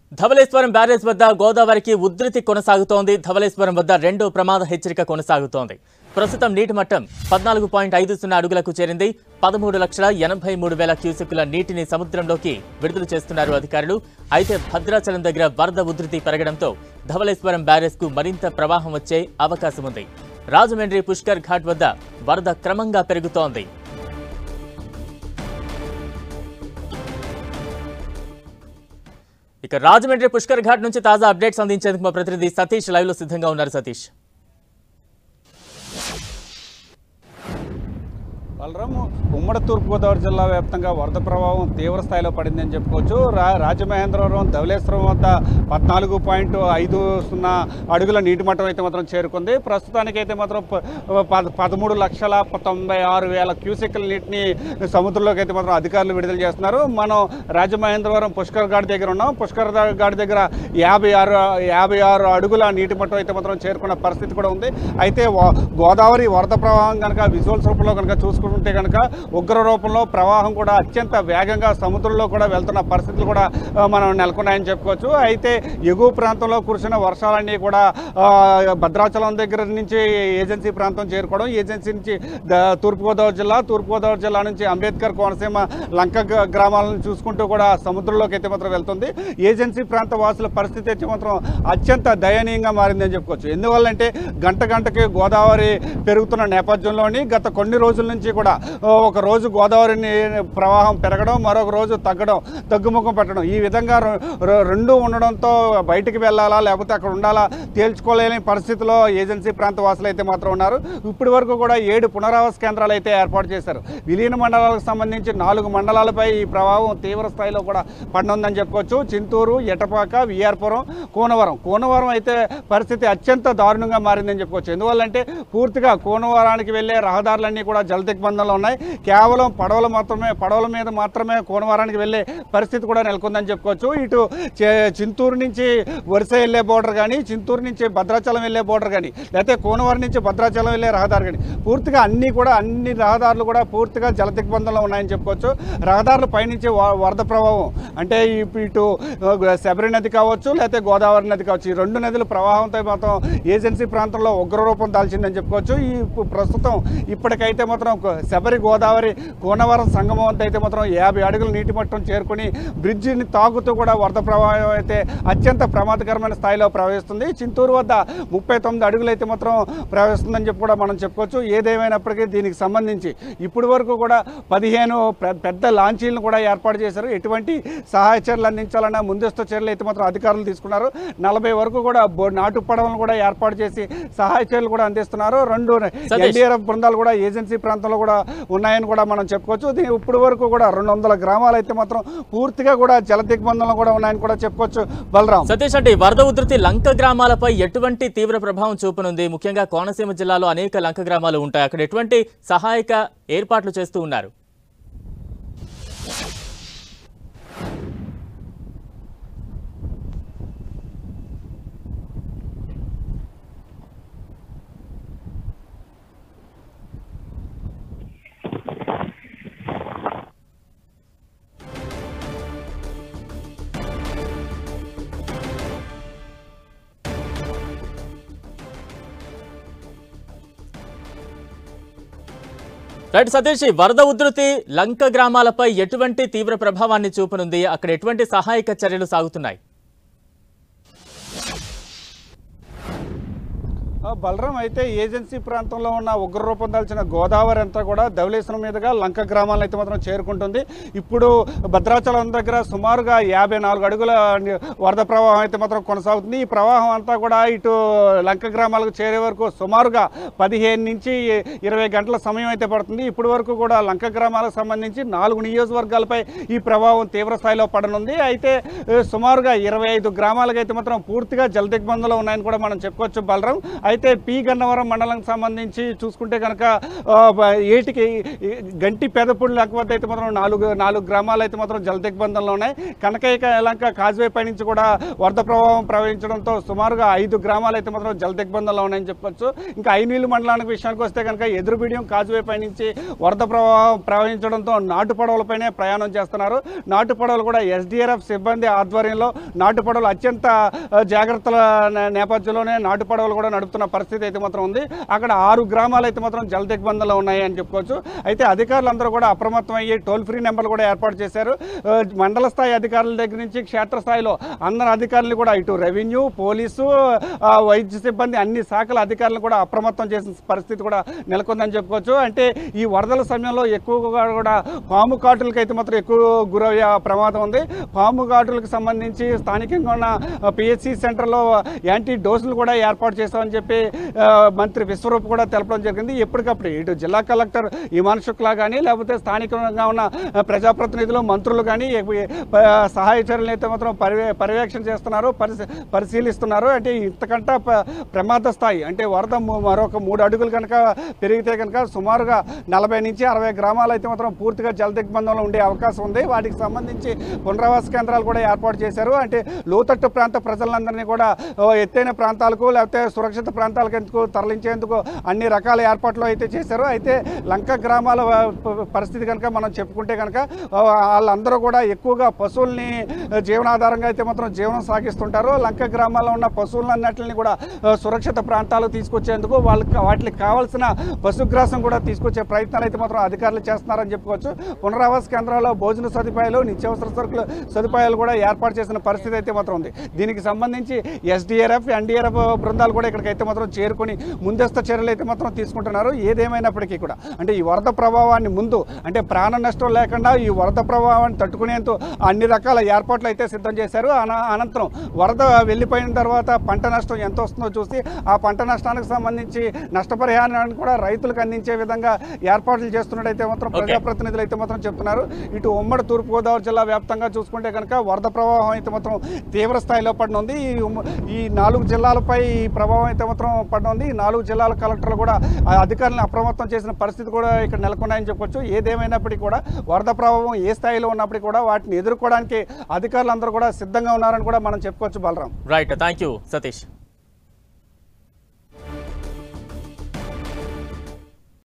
Dhavaleswaram barrage వద్ద గోదావరికి ఉధృతి కొనసాగుతోంది ధవళేశ్వరం వద్ద రెండో ప్రమాద హెచ్చరిక కొనసాగుతోంది ప్రస్తుతం నీటి మట్టం పద్నాలుగు పాయింట్ ఐదు సున్నా అడుగులకు చేరింది పదమూడు లక్షల ఎనభై మూడు వేల క్యూసెక్కుల నీటిని సముద్రంలోకి విడుదల చేస్తున్నారు అధికారులు అయితే భద్రాచలం దగ్గర వరద ఉధృతి పెరగడంతో ధవళేశ్వరం బ్యారేజ్ కు మరింత ప్రవాహం వచ్చే అవకాశం ఉంది రాజమండ్రి పుష్కర్ ఘాట్ వద్ద వరద క్రమంగా పెరుగుతోంది ఇక రాజమండ్రి పుష్కర్ ఘాట్ నుంచి తాజా అప్డేట్స్ అందించేందుకు మా ప్రతినిధి సతీష్ లైవ్ లో సిద్ధంగా ఉన్నారు సతీష్ బలరాం ఉమ్మడి తూర్పుగోదావరి జిల్లా వ్యాప్తంగా వరద ప్రభావం తీవ్ర స్థాయిలో పడిందని చెప్పుకోవచ్చు రా రాజమహేంద్రవరం ధవళేశ్వరం వద్ద పద్నాలుగు పాయింట్ ఐదు సున్నా అడుగుల నీటి మట్టం అయితే మాత్రం చేరుకుంది ప్రస్తుతానికైతే మాత్రం ప- పద- పదమూడు లక్షల తొంభై ఆరు వేల క్యూసెక్ల నీటిని సముద్రంలోకి అయితే మాత్రం అధికారులు విడుదల చేస్తున్నారు మనం రాజమహేంద్రవరం పుష్కర్ ఘాట్ దగ్గర ఉన్నాం పుష్కర్ ఘాట్ దగ్గర యాభై ఆరు యాభై ఆరు అడుగుల నీటి మట్టం అయితే మాత్రం చేరుకున్న పరిస్థితి కూడా ఉంది అయితే వా- గోదావరి వరద ప్రవాహం కనుక విజువల్స్ రూపంలో కనుక చూసుకుంటే కనుక ఉగ్ర రూపంలో ప్రవాహం కూడా అత్యంత వేగంగా సముద్రంలో కూడా వెళ్తున్న పరిస్థితులు కూడా ఆ, మనం నెలకొన్నాయని చెప్పుకోవచ్చు అయితే ఎగువ ప్రాంతంలో కురిసిన వర్షాలన్నీ కూడా ఆ, భద్రాచలం దగ్గర నుంచి ఏజెన్సీ ప్రాంతం చేరుకోవడం ఏజెన్సీ నుంచి ద- తూర్పుగోదావరి జిల్లా తూర్పుగోదావరి జిల్లా నుంచి అంబేద్కర్ కోనసీమ లంక గ- గ్రామాలను చూసుకుంటూ కూడా సముద్రంలోకి అయితే మాత్రం వెళ్తుంది ఏజెన్సీ ప్రాంత వాసుల పరిస్థితి అయితే మాత్రం అత్యంత దయనీయంగా మారిందని చెప్పుకోవచ్చు ఎందువల్లంటే గంట గంటకి గోదావరి పెరుగుతున్న నేపథ్యంలోని గత కొన్ని రోజుల నుంచి కూడా ఆ, ఒక రోజు గోదావరి నీ- ప్రవాహం పెరగడం మరొక రోజు తగ్గడం తగ్గుముఖం పెట్టడం ఈ విధంగా రె- రె- రెండు ఉండడంతో బయటికి వెళ్ళాలా లేకపోతే అక్కడ ఉండాలా తేల్చుకోలేని పరిస్థితిలో ఏజెన్సీ ప్రాంత వాసులు అయితే మాత్రం ఉన్నారు ఇప్పటి వరకు కూడా ఏడు పునరావాస కేంద్రాలు అయితే ఏర్పాటు చేశారు విలీన మండలాలకు సంబంధించి నాలుగు మండలాలపై ఈ ప్రభావం తీవ్ర స్థాయిలో కూడా పడనుందని చెప్పుకోవచ్చు చింతూరు ఎటపాక విఆర్పురం కూనవరం కూనవరం అయితే పరిస్థితి అత్యంత దారుణంగా మారిందని చెప్పుకోవచ్చు ఎందువల్లంటే పూర్తిగా కూనవరానికి వెళ్ళే రహదారులన్నీ కూడా జలదిగ్బంధంలో ఉన్నాయి కేవలం పడవలు మాత్రమే పడవల మీద మాత్రమే కోనవరానికి వెళ్ళే పరిస్థితి కూడా నెలకొందని చెప్పుకోవచ్చు ఇటు చే- చింతూరు నుంచి వరుస వెళ్ళే బోర్డర్ కానీ చింతూరు నుంచి భద్రాచలం వెళ్ళే బోర్డర్ కానీ లేకపోతే కోనవరం నుంచి భద్రాచలం వెళ్ళే రహదారి కానీ పూర్తిగా అన్ని కూడా అన్ని రహదారులు కూడా పూర్తిగా జలదిగ్బంధంలో ఉన్నాయని చెప్పుకోవచ్చు రహదారుల పైనుంచి వ- వరద ప్రభావం అంటే ఇప్పు- ఇటు ఆ, శబరి నది కావచ్చు లేకపోతే గోదావరి నది కావచ్చు ఈ రెండు నదుల ప్రవాహంతో మాత్రం ఏజెన్సీ ప్రాంతంలో ఉగ్రరూపం దాల్చిందని చెప్పుకోవచ్చు ఈ పు- ప్రస్తుతం ఇప్పటికైతే మాత్రం ఒక శబరి గోదావరి కోనవరం సంగమం వద్ద అయితే మాత్రం యాభై అడుగుల నీటి మట్టం చేరుకుని బ్రిడ్జిని తాగుతూ కూడా వరద ప్రవాహం అయితే అత్యంత ప్రమాదకరమైన స్థాయిలో ప్రవహిస్తుంది చింతూరు వద్ద ముప్పై తొమ్మిది అడుగులు అయితే మాత్రం ప్రవహిస్తుందని చెప్పి కూడా మనం చెప్పుకోవచ్చు ఏదేమైనప్పటికీ దీనికి సంబంధించి ఇప్పటి వరకు కూడా పదిహేను పె- పెద్ద లాంచీలను కూడా ఏర్పాటు చేశారు ఎటువంటి సహాయ చర్యలు అందించాలన్న ముందస్తు చర్యలు అయితే మాత్రం అధికారులు తీసుకున్నారు నలభై వరకు కూడా బో- నాటు పడవలను కూడా ఏర్పాటు చేసి సహాయ చర్యలు కూడా అందిస్తున్నారు రెండు సతీష్. ఎన్డీఆర్ఎఫ్ బృందాలు కూడా ఏజెన్సీ ప్రాంతంలో కూడా ఉన్నాయని కూడా మనం చెప్పుకోవచ్చు దీని ఇప్పుడు వరకు కూడా రెండు వందల గ్రామాలు అయితే మాత్రం పూర్తిగా కూడా జల దిగ్బంధంలో కూడా ఉన్నాయని కూడా చెప్పుకోవచ్చు బలరాం సతీష్ అంటే ఈ వరద ఉధృతి లంక గ్రామాలపై ఎటువంటి తీవ్ర ప్రభావం చూపనుంది ముఖ్యంగా కోనసీమ జిల్లాలో అనేక లంక గ్రామాలు ఉంటాయి అక్కడ ఎటువంటి సహాయక ఏర్పాట్లు చేస్తూ ఉన్నారు రైట్ సతీష్ ఈ వరద ఉధృతి లంక గ్రామాలపై ఎటువంటి తీవ్ర ప్రభావాన్ని చూపనుంది అక్కడ ఎటువంటి సహాయక చర్యలు సాగుతున్నాయి ఆ, బలరాం అయితే ఏజెన్సీ ప్రాంతంలో ఉన్న ఉగ్ర రూపం దాల్చిన గోదావరి అంతా కూడా ధవళేశ్వరం మీదుగా లంక గ్రామాలను అయితే మాత్రం చేరుకుంటుంది ఇప్పుడు భద్రాచలం దగ్గర సుమారుగా యాభై నాలుగు అడుగుల ని- వరద ప్రవాహం అయితే మాత్రం కొనసాగుతుంది ఈ ప్రవాహం అంతా కూడా ఇటు లంక గ్రామాలకు చేరే వరకు సుమారుగా పదిహేను నుంచి ఇరవై గంటల సమయం అయితే పడుతుంది ఇప్పటి వరకు కూడా లంక గ్రామాలకు సంబంధించి నాలుగు నియోజకవర్గాలపై ఈ ప్రభావం తీవ్ర స్థాయిలో పడనుంది అయితే ఏ, సుమారుగా ఇరవై ఐదు గ్రామాలకు అయితే మాత్రం పూర్తిగా జలదిగ్బంధంలో ఉన్నాయని కూడా మనం చెప్పుకోవచ్చు బలరాం అయితే అయితే పి గన్నవరం మండలానికి సంబంధించి చూసుకుంటే కనుక ఆ, బ- ఏటికి ఈ గంటి పెదపుడు లేకపోతే అయితే మాత్రం నాలుగు నాలుగు గ్రామాలు అయితే మాత్రం జల దిగ్బంధంలో ఉన్నాయి కనకయ్య యలంక కాజ్వే పై నుంచి కూడా వరద ప్రభావం ప్రవహించడంతో సుమారుగా ఐదు గ్రామాలు అయితే మాత్రం జల దిగ్బంధంలో ఉన్నాయని చెప్పొచ్చు ఇంకా ఐనీళ్ళు మండలానికి విషయానికి వస్తే కనుక ఎదురుబిడియం కాజ్వే పై నుంచి వరద ప్రవాహం ప్రవహించడంతో నాటు పడవలపైనే ప్రయాణం చేస్తున్నారు నాటు పడవలు కూడా ఎస్డిఆర్ఎఫ్ సిబ్బంది ఆధ్వర్యంలో నాటు పడవలు అత్యంత ఆ, జాగ్రత్తల నే- నేపథ్యంలోనే నాటు పడవలు కూడా నడుపుతున్న పరిస్థితి అయితే మాత్రం ఉంది అక్కడ ఆరు గ్రామాలు అయితే మాత్రం జల దిగ్బంధంలో ఉన్నాయి అని చెప్పుకోవచ్చు అయితే అధికారులందరూ కూడా అప్రమత్తం అయ్యి టోల్ ఫ్రీ నెంబర్లు కూడా ఏర్పాటు చేశారు ఆ, మండల స్థాయి అధికారుల దగ్గర నుంచి క్షేత్రస్థాయిలో అందరు అధికారులు కూడా ఇటు రెవెన్యూ పోలీసు ఆ, వైద్య సిబ్బంది అన్ని శాఖల అధికారులను కూడా అప్రమత్తం చేసిన పరిస్థితి కూడా నెలకొందని చెప్పుకోవచ్చు అంటే ఈ వరదల సమయంలో ఎక్కువగా కూడా పాము కాటులకి అయితే మాత్రం ఎక్కువ గురయ్యే ప్రమాదం ఉంది పాము కాటులకు సంబంధించి స్థానికంగా ఉన్న పిహెచ్సి సెంటర్లో యాంటీ డోసులు కూడా ఏర్పాటు చేస్తామని చెప్పి ఆ, మంత్రి విశ్వరూప్ కూడా తెలపడం జరిగింది ఎప్పటికప్పుడు ఇటు జిల్లా కలెక్టర్ ఇమాన్ శుక్లా కానీ లేకపోతే స్థానికంగా ఉన్న ఆ, ప్రజాప్రతినిధులు మంత్రులు కానీ ఎ- ప- సహాయ చర్యలు అయితే మాత్రం పర్యవే పర్యవేక్షణ చేస్తున్నారు పరిశీ పరిశీలిస్తున్నారు అంటే ఇంతకంటే ప- ప్రమాద స్థాయి అంటే వరద ము- మరొక మూడు అడుగులు కనుక పెరిగితే కనుక సుమారుగా నలభై నుంచి అరవై గ్రామాలు అయితే మాత్రం పూర్తిగా జల దిగ్బంధంలో ఉండే అవకాశం ఉంది వాటికి సంబంధించి పునరావాస కేంద్రాలు కూడా ఏర్పాటు చేశారు అంటే లోతట్టు ప్రాంత ప్రజలందరినీ కూడా ఓ, ఎత్తైన ప్రాంతాలకు లేకపోతే సురక్షిత ప్రాంతాలకు ఎందుకు తరలించేందుకు అన్ని రకాల ఏర్పాట్లు అయితే చేశారు అయితే లంక గ్రామాల ఆ, ప- పరిస్థితి కనుక మనం చెప్పుకుంటే కనుక ఆ, వాళ్ళందరూ కూడా ఎక్కువగా పశువుల్ని ఆ, జీవనాధారంగా అయితే మాత్రం జీవనం సాగిస్తుంటారు లంక గ్రామాల్లో ఉన్న పశువులన్నింటిని కూడా ఆ, సురక్షిత ప్రాంతాలకు తీసుకొచ్చేందుకు వాళ్ళకి వాటికి కావాల్సిన పశుగ్రాసం కూడా తీసుకొచ్చే ప్రయత్నాలు అయితే మాత్రం అధికారులు చేస్తున్నారని చెప్పుకోవచ్చు పునరావాస కేంద్రాల్లో భోజన సదుపాయాలు నిత్యావసర సరుకుల సదుపాయాలు కూడా ఏర్పాటు చేసిన పరిస్థితి అయితే మాత్రం ఉంది దీనికి సంబంధించి ఎస్డిఆర్ఎఫ్ ఎన్డీఆర్ఎఫ్ బృందాలు కూడా ఇక్కడికి అయితే మాత్రం చేరుకొని ముందస్తు చర్యలు అయితే మాత్రం తీసుకుంటున్నారు ఏదేమైనప్పటికీ కూడా అంటే ఈ వరద ప్రభావాన్ని ముందు అంటే ప్రాణ నష్టం లేకుండా ఈ వరద ప్రభావాన్ని తట్టుకునేందుకు అన్ని రకాల ఏర్పాట్లు అయితే సిద్ధం చేశారు అన- అనంతరం వరద వెళ్ళిపోయిన తర్వాత పంట నష్టం ఎంత వస్తుందో చూసి ఆ పంట నష్టానికి సంబంధించి నష్టపరిహారాన్ని కూడా రైతులకు అందించే విధంగా ఏర్పాట్లు చేస్తున్నట్టయితే మాత్రం Okay. ప్రజాప్రతినిధులు అయితే మాత్రం చెప్తున్నారు ఇటు ఉమ్మడి తూర్పుగోదావరి జిల్లా వ్యాప్తంగా చూసుకుంటే కనుక వరద ప్రవాహం అయితే మాత్రం తీవ్ర స్థాయిలో పడనుంది ఈ ఉమ్మ- ఈ నాలుగు జిల్లాలపై ఈ ప్రభావం అయితే మాత్రం పడనుంది ఈ నాలుగు జిల్లాల కలెక్టర్లు కూడా ఆ అధికారులను అప్రమత్తం చేసిన పరిస్థితి కూడా ఇక్కడ నెలకొన్నాయని చెప్పొచ్చు ఏదేమైనప్పటికీ కూడా వరద ప్రభావం ఏ స్థాయిలో ఉన్నప్పటికీ కూడా వాటిని ఎదుర్కోవడానికి అధికారులందరూ కూడా సిద్ధంగా ఉన్నారని కూడా మనం చెప్పుకోవచ్చు Balaram right thank you Satish